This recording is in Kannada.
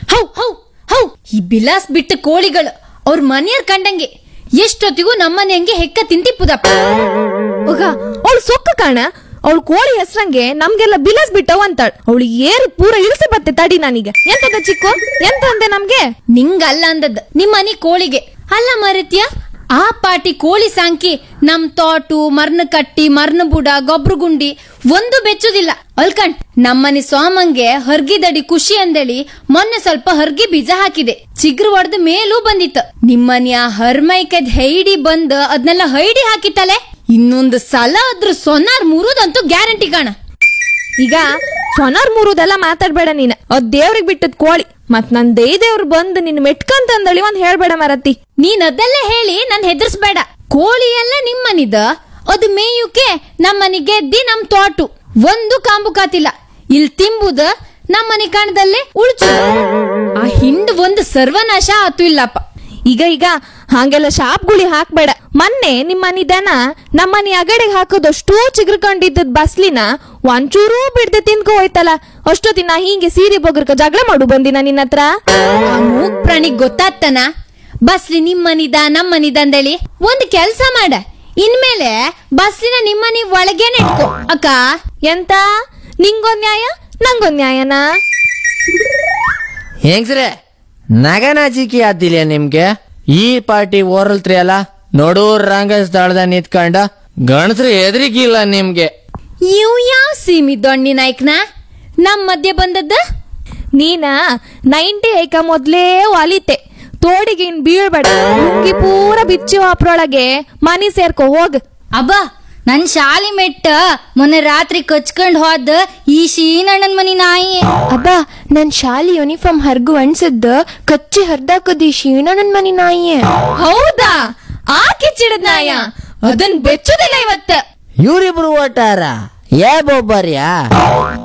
ಹೌ ಹೌ ಹೌ ಈ ಬಿಲಾಸ್ ಬಿಟ್ಟ ಕೋಳಿಗಳು ಅವ್ರ ಮನೆಯರ್ ಕಂಡಂಗೆ ಎಷ್ಟೊತ್ತಿಗೂ ನಮ್ಮನೆ ಹಂಗೆ ಹೆಕ್ಕ ತಿಂತಿಪ್ಪುದಪ್ಪ ಒಗ ಅವಳು ಸೊಕ್ಕ ಕಾಣ ಅವಳು ಕೋಳಿ ಹೆಸ್ರಂಗೆ ನಮ್ಗೆಲ್ಲ ಬಿಲಸ್ ಬಿಟ್ಟವ್ ಅಂತಾಳ್ ಅವಳು ಏರು ಪೂರ ಇಳಿಸಿ ಬತ್ತೆ ತಡಿ ನನಗೆ ಎಂತದ ಚಿಕ್ಕು ಎಂತ ಅಂದೆ ನಮ್ಗೆ ನಿಂಗಲ್ಲ ಅಂದದ್ ನಿಮ್ಮನೆ ಕೋಳಿಗೆ ಅಲ್ಲ ಮರಿತ್ಯ ಆ ಪಾಟಿ ಕೋಳಿ ಸಾಂಕಿ ನಮ್ ತೋಟು ಮರ್ನ ಕಟ್ಟಿ ಮರ್ನ ಬುಡ ಗೊಬ್ರು ಗುಂಡಿ ಒಂದು ಬೆಚ್ಚುದಿಲ್ಲ ಅಲ್ಕಂಡ್ ನಮ್ಮನೆ ಸೋಮಂಗೆ ಹರ್ಗಿದಡಿ ಖುಷಿ ಅಂದೇಳಿ ಮೊನ್ನೆ ಸ್ವಲ್ಪ ಹರ್ಗಿ ಬೀಜ ಹಾಕಿದೆ ಚಿಗ್ರು ಒಡ್ದ ಮೇಲೂ ಬಂದಿತ್ತು ನಿಮ್ಮನೆಯ ಹರ್ಮೈಕದ್ ಹೈಡಿ ಬಂದ್ ಅದ್ನೆಲ್ಲ ಹೈಡಿ ಹಾಕಿತ್ತಲೆ ಇನ್ನೊಂದು ಸಲ ಅದ್ರ ಸೊನಾರ್ ಮುರುದಂತೂ ಗ್ಯಾರಂಟಿ ಕಾಣ ಈಗ ಸೊನಾರ್ ಮುರುದೆಲ್ಲ ಮಾತಾಡ್ಬೇಡ ನೀನ್ ಅದ್ ದೇವ್ರಿಗೆ ಬಿಟ್ಟದ್ ಕೋಳಿ ಮತ್ ನನ್ ದೇ ದೇವ್ರು ಬಂದು ನಿನ್ ಮೆಟ್ಕಂತಂದಳಿ ಒಂದ್ ಹೇಳ್ಬೇಡ ಮರತಿ ನೀನ್ ಅದೆಲ್ಲ ಹೇಳಿ ನನ್ ಹೆದರ್ಸ್ಬೇಡ ಕೋಳಿ ಎಲ್ಲ ನಿಮ್ಮನಿದ ಅದು ಮೇಯುಕೆ ನಮ್ಮನಿ ಗೆದ್ದಿ ನಮ್ ತೋಟು ಒಂದು ಕಾಂಬು ಕಾತಿಲ್ಲ ಇಲ್ ತಿಂಬುದ ನಮ್ಮನಿ ಕಣದಲ್ಲೇ ಉಳ್ಚು ಆ ಹಿಂಡ್ ಒಂದು ಸರ್ವನಾಶ ಆತು ಇಲ್ಲಪ್ಪ ಈಗ ಈಗ ಹಂಗೆಲ್ಲ ಶಾಪ್ಗುಳಿ ಹಾಕ್ಬೇಡ ಮೊನ್ನೆ ನಿಮ್ಮ ಮನಿ ದನ ನಮ್ಮನಿ ಅಗಡೆಗೆ ಹಾಕೋದಷ್ಟು ಚಿಗ್ರಕೊಂಡಿದ್ದದ್ ಬಸ್ಲಿನ ಒಂಚೂರೂ ಬಿಡ್ದೆ ತಿನ್ಕೊ ಹೋಯ್ತಲ್ಲ ಅಷ್ಟೊತ್ತಿನ ಹಿಂಗೆ ಸೀರೆ ಬೊಗರ್ಕ ಜಗಳ ಮಾಡು ಬಂದಿನ ನಿನ್ನ ಹತ್ರ ಆ ಮೂಕ್ ಪ್ರಾಣಿಗ್ ಗೊತ್ತಾಗ್ತಾನ ಬಸ್ಲಿ ನಿಮ್ಮನಿದ ನಮ್ಮನಿದ ಅಂದೇಳಿ ಒಂದ್ ಕೆಲ್ಸ ಮಾಡ ಇನ್ಮೇಲೆ ಬಸ್ಲಿನ ನಿಮ್ಮನಿ ಒಳಗೇನೆ ಇಟ್ಕೋ ಅಕ್ಕ ಎಂತ ನಿಂಗೊಂದ್ ನ್ಯಾಯ ನಂಗೊಂದ್ ನ್ಯಾಯನಾ ಹೆಂಗ್ಸ್ರೆ ನಗನಾಚಿಕೆ ಆತಿಲ್ಲ ನಿಮ್ಗೆ ಈ ಪಾರ್ಟಿ ಓರಲ್ತ್ರಿ ಅಲ್ಲ ನೋಡೂರ್ ರಂಗ ಸ್ಥಳದ ನಿಂತ್ಕೊಂಡ ಗಣಸ್ರು ಎದ್ರಿಗಿಲ್ಲ ನಿಮ್ಗೆ ಇವ್ ಯಾವ ಸೀಮಿ ದೊಣ್ಣಿ ನಾಯ್ಕನ ನಮ್ ಮಧ್ಯೆ ಬಂದದ್ದ ನೀನ ನೈಂಟಿ ಐಕ ಮೊದ್ಲೇ ಒಲಿತೆ ತೋಡಿಗೆ ಇನ್ ಬೀಳ್ಬೇಡ ಲುಂಗಿ ಪೂರ ಬಿಚ್ಚಿ ಅಪ್ರೊಳಗೆ ಮನಿ ಸೇರ್ಕೊ ಹೋಗ್ ಅಬ್ಬ ನನ್ ಶಾಲಿ ಮೆಟ್ಟ ಮೊನ್ನೆ ರಾತ್ರಿ ಕಚ್ಕೊಂಡ್ ಹೋದ ಈ ಶೀನಣ್ಣನ್ ಮನಿ ನಾಯಿ ಅಬ್ಬ ನನ್ ಶಾಲಿ ಯೂನಿಫಾರ್ಮ್ ಹರ್ಗು ಅನ್ಸದ್ದ ಕಚ್ಚಿ ಹರ್ದಾಕದಿ ಶೀಣ ನನ್ ಮನಿ ನಾಯಿಯೇ ಹೌದಾ ಆ ಕಿಚ್ಚಿಡದ್ ನಾಯ ಅದನ್ ಬೆಚ್ಚುದಿಲ್ಲ ಇವತ್ತ ಇವ್ರಿಬ್ರು ಓಟಾರ ಏ ಬೊಬ್ಬರ್ಯಾ